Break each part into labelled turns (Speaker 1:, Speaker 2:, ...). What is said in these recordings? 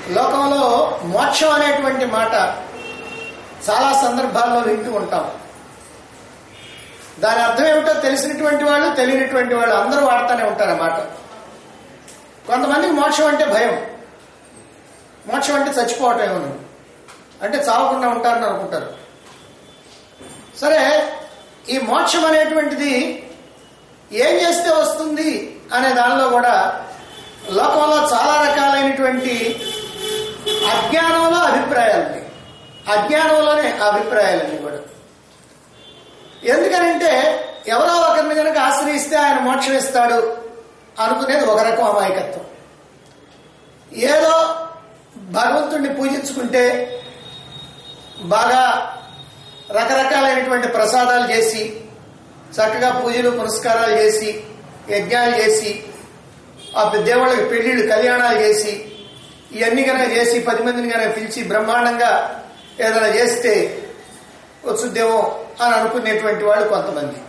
Speaker 1: లోకంలో మోక్షం అనేటువంటి మాట చాలా సందర్భాల్లో వింటూ ఉంటాం దాని అర్థం ఏమిటో తెలిసినటువంటి వాళ్ళు తెలియనటువంటి వాళ్ళు అందరూ వాడుతూనే ఉంటారు ఆ మాట కొంతమందికి మోక్షం అంటే భయం మోక్షం అంటే చచ్చిపోవటం ఏమని అంటే చావకుండా ఉంటారని అనుకుంటారు సరే ఈ మోక్షం అనేటువంటిది ఏం చేస్తే వస్తుంది అనే దానిలో కూడా లోకంలో చాలా రకాలైనటువంటి అజ్ఞానంలో అభిప్రాయాలు ఉన్నాయి అజ్ఞానంలోనే ఆ అభిప్రాయాలన్నీ కూడా ఎందుకనంటే ఎవరో ఒకరిని కనుక ఆశ్రయిస్తే ఆయన మోక్షం ఇస్తాడు అనుకునేది ఒక రకం అమాయకత్వం ఏదో భగవంతుణ్ణి పూజించుకుంటే బాగా రకరకాలైనటువంటి ప్రసాదాలు చేసి చక్కగా పూజలు పురస్కారాలు చేసి యజ్ఞాలు చేసి ఆ దేవుళ్ళకి పెళ్లిళ్ళు కళ్యాణాలు చేసి ఇవన్నీ కనుక చేసి పది మందిని కనుక పిలిచి బ్రహ్మాండంగా ఏదైనా చేస్తే వచ్చుద్దేమో అని అనుకునేటువంటి వాళ్ళు కొంతమంది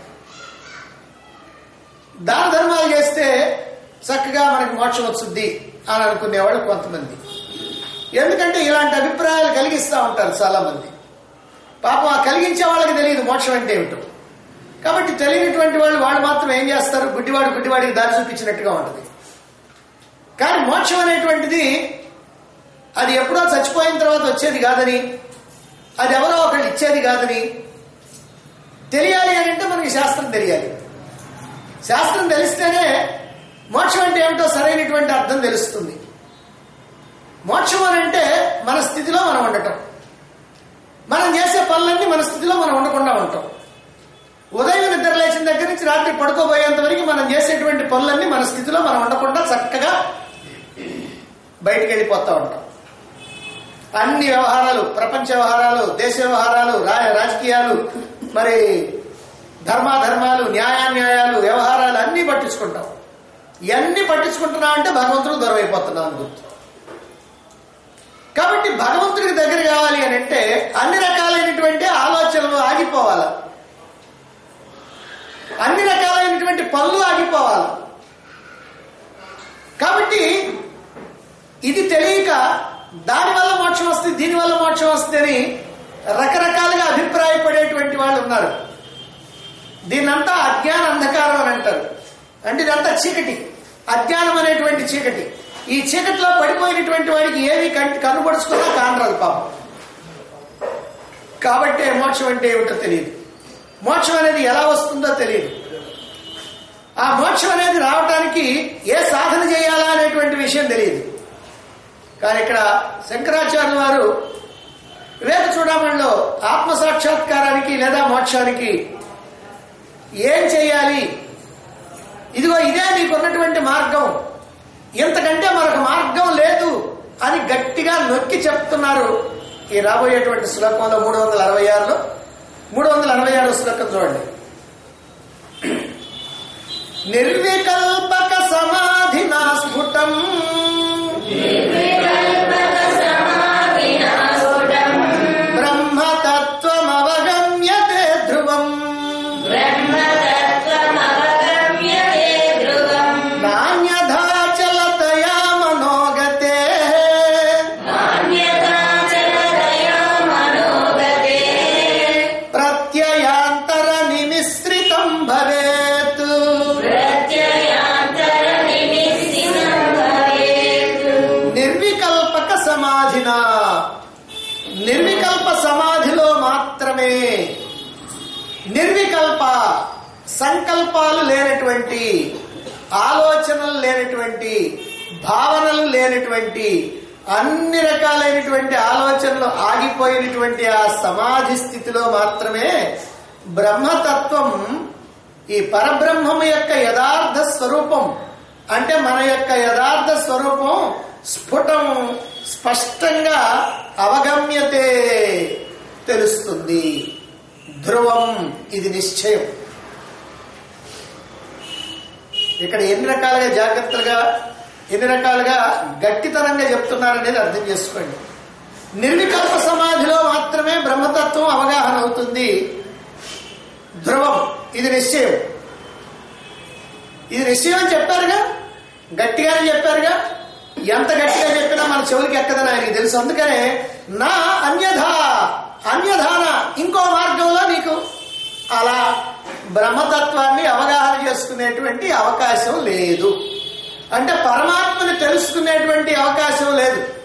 Speaker 1: దాన ధర్మాలు చేస్తే చక్కగా మనకి మోక్షం వచ్చుద్ది అని అనుకునేవాళ్ళు కొంతమంది ఎందుకంటే ఇలాంటి అభిప్రాయాలు కలిగిస్తూ ఉంటారు చాలా మంది పాపం ఆ కలిగించే వాళ్ళకి తెలియదు మోక్షం అంటే ఏమిటో కాబట్టి తెలియనటువంటి వాళ్ళు వాళ్ళు మాత్రం ఏం చేస్తారు గుడ్డివాడు గుడ్డివాడికి దారి చూపించినట్టుగా ఉంటుంది కానీ మోక్షం అనేటువంటిది అది ఎప్పుడో చచ్చిపోయిన తర్వాత వచ్చేది కాదని అది ఎవరో ఒకళ్ళు ఇచ్చేది కాదని తెలియాలి అని అంటే మనకి శాస్త్రం తెలియాలి శాస్త్రం తెలిస్తేనే మోక్షం అంటే ఏమిటో సరైనటువంటి అర్థం తెలుస్తుంది మోక్షం అని అంటే మన స్థితిలో మనం ఉండటం మనం చేసే పనులన్నీ మన స్థితిలో మనం ఉండకుండా ఉంటాం ఉదయం నిద్ర లేచిన దగ్గర నుంచి రాత్రి పడుకోబోయేంత వరకు మనం చేసేటువంటి పనులన్నీ మన స్థితిలో మనం ఉండకుండా చక్కగా బయటికి వెళ్ళిపోతూ ఉంటాం అన్ని వ్యవహారాలు ప్రపంచ వ్యవహారాలు దేశ వ్యవహారాలు రా- రాజకీయాలు మరి ధర్మాధర్మాలు న్యాయాన్యాయాలు వ్యవహారాలు అన్నీ పట్టించుకుంటాం ఇవన్నీ పట్టించుకుంటున్నాం అంటే భగవంతుడు దూరం అయిపోతున్నాం అని గుర్తు కాబట్టి భగవంతుడికి దగ్గర కావాలి అని అంటే అన్ని రకాలైనటువంటి ఆలోచనలు ఆగిపోవాలి అన్ని రకాలైనటువంటి పనులు ఆగిపోవాలి కాబట్టి ఇది తెలియక దానివల్ల మోక్షం వస్తుంది దీనివల్ల మోక్షం వస్తుందని రకరకాలుగా అభిప్రాయపడేటువంటి వాళ్ళు ఉన్నారు దీన్నంతా అజ్ఞాన అంధకారం అని అంటారు అంటే ఇదంతా చీకటి అజ్ఞానం అనేటువంటి చీకటి ఈ చీకటిలో పడిపోయినటువంటి వాడికి ఏమి కంటి కనుపడుచుకున్నా కానరాదు పాపం కాబట్టి మోక్షం అంటే ఏమిటో తెలియదు మోక్షం అనేది ఎలా వస్తుందో తెలియదు ఆ మోక్షం అనేది రావటానికి ఏ సాధన చేయాలా అనేటువంటి విషయం తెలియదు కానీ ఇక్కడ శంకరాచార్యుల వారు వివేక చూడమణిలో ఆత్మ సాక్షాత్కారానికి లేదా మోక్షానికి ఏం చేయాలి ఇదిగో ఇదే నీకున్నటువంటి మార్గం ఇంతకంటే మరొక మార్గం లేదు అని గట్టిగా నొక్కి చెప్తున్నారు ఈ రాబోయేటువంటి శ్లోకంలో మూడు వందల అరవై ఆరులో మూడు వందల అరవై ఆరు శ్లోకం చూడండి నిర్వికల్పక సమాధినా స్ఫుటం బ్రహ్మతత్వమవగమ్యతే ధ్రువం నాణ్యధాచలతయా మనోగతే ప్రత్యయాంతర నిమిశ్రితం భవేత్ నిర్వికల్పక సమాధిన నిర్వికల్ప సమాధిలో మాత్రమే నిర్వికల్ప సంకల్పాలు లేనటువంటి ఆలోచనలు లేనటువంటి భావనలు లేనటువంటి అన్ని రకాలైనటువంటి ఆలోచనలు ఆగిపోయినటువంటి ఆ సమాధి స్థితిలో మాత్రమే బ్రహ్మతత్వం ఈ పరబ్రహ్మము యొక్క యథార్థ స్వరూపం అంటే మన యొక్క యథార్థ స్వరూపం స్ఫుటం స్పష్టంగా అవగమ్యతే తెలుస్తుంది ధ్రువం ఇది నిశ్చయం ఇక్కడ ఎన్ని రకాలుగా జాగ్రత్తలుగా ఎన్ని రకాలుగా గట్టితనంగా చెప్తున్నారనేది అర్థం చేసుకోండి నిర్వికల్ప సమాధిలో మాత్రమే బ్రహ్మతత్వం అవగాహన అవుతుంది ధ్రువం ఇది నిశ్చయం ఇది నిశ్చయం అని చెప్పారుగా గట్టిగానే చెప్పారుగా ఎంత గట్టిగా చెప్పినా మన మన చెవులకి ఎక్కదని ఆయనకి తెలుసు అందుకనే నా అన్యథ అన్యధాన ఇంకో మార్గంలో నీకు అలా బ్రహ్మతత్వాన్ని అవగాహన చేసుకునేటువంటి అవకాశం లేదు అంటే పరమాత్మని తెలుసుకునేటువంటి అవకాశం లేదు